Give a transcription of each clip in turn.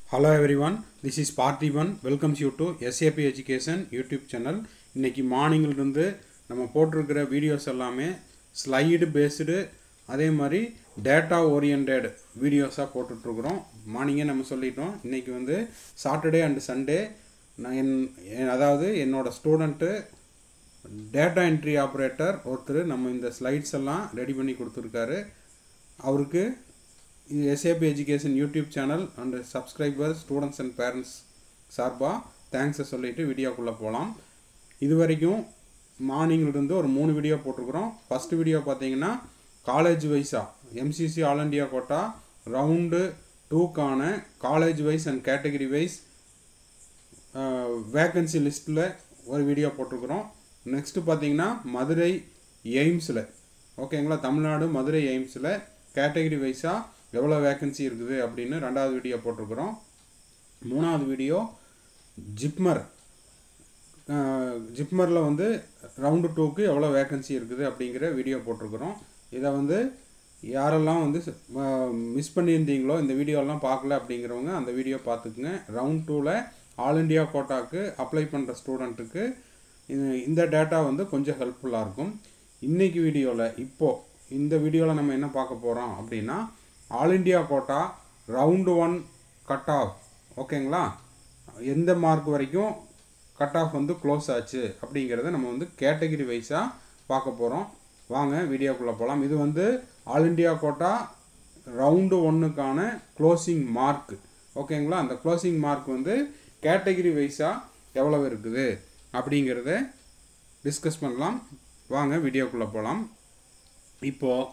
hello everyone this is party one welcomes you to SAP education YouTube channel இன்றைக்கி மார்னிங்கிலிருந்து நம்ம போட்டிருக்கிற videos எல்லாமே ஸ்லைடு பேஸ்டு அதே மாதிரி டேட்டா ஓரியன்ட் வீடியோஸாக போட்டுட்ருக்குறோம் மார்னிங்கே நம்ம சொல்லிட்டோம் இன்றைக்கி வந்து சாட்டர்டே அண்டு சண்டே நான் என் என்- அதாவது என்னோடய ஸ்டூடெண்ட்டு டேட்டா என்ட்ரி ஆப்ரேட்டர் ஒருத்தர் நம்ம இந்த ஸ்லைட்ஸ் எல்லாம் ரெடி பண்ணி கொடுத்துருக்காரு அவருக்கு இது SAP education YouTube channel and subscriber students and parents சார்பாக தேங்க்ஸை சொல்லிட்டு வீடியோக்குள்ளே போகலாம் இது வரைக்கும் மார்னிங்லேருந்து ஒரு மூணு வீடியோ போட்டிருக்கிறோம் ஃபஸ்ட் வீடியோ பார்த்தீங்கன்னா காலேஜ் வைஸாக MCC all India quota round டூக்கான college wise and category wise vacancy லிஸ்ட்டில் ஒரு வீடியோ போட்டிருக்கிறோம் நெக்ஸ்ட்டு பார்த்தீங்கன்னா மதுரை எய்ம்ஸில் ஓகேங்களா தமிழ்நாடு மதுரை எய்ம்ஸில் கேட்டகரி வைஸாக எவ்வளோ வேக்கன்சி இருக்குது அப்படின்னு ரெண்டாவது வீடியோ போட்டிருக்கிறோம் மூணாவது வீடியோ ஜிப்மர் ஜிப்மரில் வந்து ரவுண்டு டூக்கு எவ்வளோ வேக்கன்சி இருக்குது அப்படிங்கிற வீடியோ போட்டிருக்கிறோம் இதை வந்து யாரெல்லாம் வந்து மிஸ் பண்ணியிருந்தீங்களோ இந்த வீடியோலாம் பார்க்கல அப்படிங்கிறவங்க அந்த வீடியோ பார்த்துக்குங்க ரவுண்ட் டூவில் ஆல் இண்டியா கோட்டாக்கு அப்ளை பண்ணுற ஸ்டூடெண்ட்டுக்கு இந்த டேட்டா வந்து கொஞ்சம் ஹெல்ப்ஃபுல்லாக இருக்கும் இன்னைக்கு வீடியோவில் இப்போது இந்த வீடியோவில் நம்ம என்ன பார்க்க போகிறோம் அப்படின்னா all India quota round one cut off ஓகேங்களா எந்த மார்க் வரைக்கும் கட் ஆஃப் வந்து க்ளோஸ் ஆச்சு அப்படிங்கிறத நம்ம வந்து கேட்டகரி வைஸாக பார்க்க போகிறோம் வாங்க வீடியோக்குள்ளே போகலாம் இது வந்து ஆல் இண்டியா கோட்டா ரவுண்டு ஒன்றுக்கான க்ளோசிங் மார்க் ஓகேங்களா அந்த க்ளோசிங் மார்க் வந்து கேட்டகரி வைஸாக எவ்வளவு இருக்குது அப்படிங்கிறத டிஸ்கஸ் பண்ணலாம் வாங்க வீடியோக்குள்ளே போகலாம் இப்போது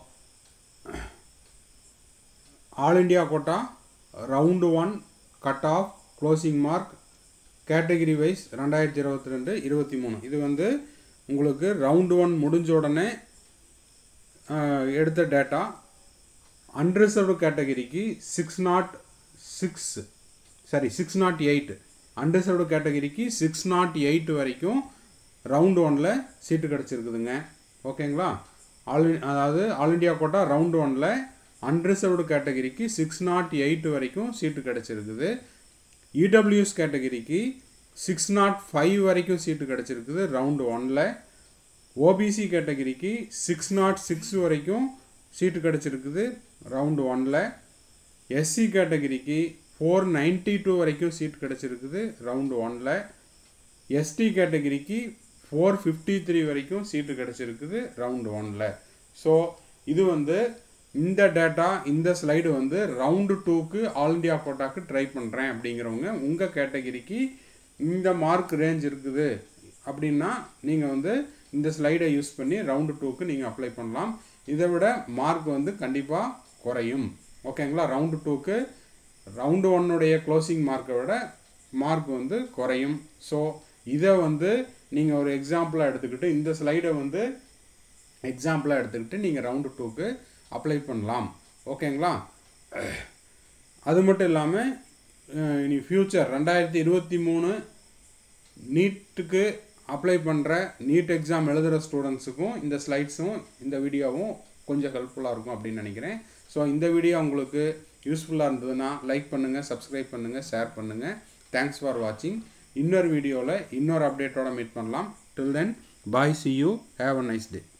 all India quota round one cut off closing mark category wise ரெண்டாயிரத்தி இருபத்தி ரெண்டு இருபத்தி மூணு இது வந்து உங்களுக்கு ரவுண்டு ஒன் முடிஞ்ச உடனே ஆஹ், எடுத்த டேட்டா அன்ரிசர்வ்டு கேட்டகரிக்கு six nought six sorry six nought eight unreserved கேட்டகரிக்கு சிக்ஸ் நாட் எயிட் வரைக்கும் ரவுண்டு ஒனில் சீட்டு கிடச்சிருக்குதுங்க ஓகேங்களா ஆல் அதாவது ஆல் இண்டியா கோட்டா ரவுண்டு ஒனில் அன்ரிசர்வ்டு கேட்டகரிக்கு சிக்ஸ் நாட் எயிட் வரைக்கும் சீட்டு கிடச்சிருக்குது இடபிள்யூஎஸ் கேட்டகரிக்கு சிக்ஸ் நாட் ஃபைவ் வரைக்கும் சீட்டு கிடச்சிருக்குது ரவுண்டு ஒனில் ஓபிசி கேட்டகரிக்கு சிக்ஸ் நாட் சிக்ஸ் வரைக்கும் சீட்டு கிடச்சிருக்குது ரவுண்டு ஒனில் எஸ்சி கேட்டகரிக்கு ஃபோர் நைன்ட்டி டூ வரைக்கும் சீட் கிடச்சிருக்குது ரவுண்டு ஒனில் எஸ்டி கேட்டகரிக்கு ஃபோர் ஃபிஃப்டி த்ரீ வரைக்கும் சீட்டு கிடச்சிருக்குது ரவுண்டு ஒனில் ஸோ இது வந்து இந்த டேட்டா இந்த ஸ்லைடு வந்து ரவுண்டு டூக்கு ஆல் இண்டியா கோட்டாக்கு ட்ரை பண்ணுறேன் அப்படிங்கிறவங்க உங்கள் கேட்டகரிக்கு இந்த மார்க் ரேஞ்ச் இருக்குது அப்படின்னா நீங்கள் வந்து இந்த ஸ்லைடை யூஸ் பண்ணி ரவுண்டு டூக்கு நீங்கள் அப்ளை பண்ணலாம் இதை விட மார்க் வந்து கண்டிப்பாக குறையும் ஓகேங்களா ரவுண்டு டூக்கு ரவுண்டு ஒன்னுடைய க்ளோசிங் மார்க்கை விட மார்க் வந்து குறையும் ஸோ இதை வந்து நீங்கள் ஒரு எக்ஸாம்பிளாக எடுத்துக்கிட்டு இந்த ஸ்லைடை வந்து எக்ஸாம்பிளாக எடுத்துக்கிட்டு நீங்கள் ரவுண்டு டூக்கு அப்ளை பண்ணலாம் ஓகேங்களா அது மட்டும் இல்லாமல் இனி ஃப்யூச்சர் ரெண்டாயிரத்தி இருபத்தி மூணு நீட்டுக்கு அப்ளை பண்ணுற நீட் எக்ஸாம் எழுதுகிற ஸ்டூடெண்ட்ஸுக்கும் இந்த ஸ்லைட்ஸும் இந்த வீடியோவும் கொஞ்சம் ஹெல்ப்ஃபுல்லாக இருக்கும் அப்படின்னு நினைக்கிறேன் ஸோ இந்த வீடியோ உங்களுக்கு யூஸ்ஃபுல்லாக இருந்ததுன்னா லைக் பண்ணுங்கள் சப்ஸ்கிரைப் பண்ணுங்கள் ஷேர் பண்ணுங்கள் தேங்க்ஸ் ஃபார் வாட்சிங் இன்னொரு வீடியோவில் இன்னொரு அப்டேட்டோட மீட் பண்ணலாம் till then bye see you have a nice day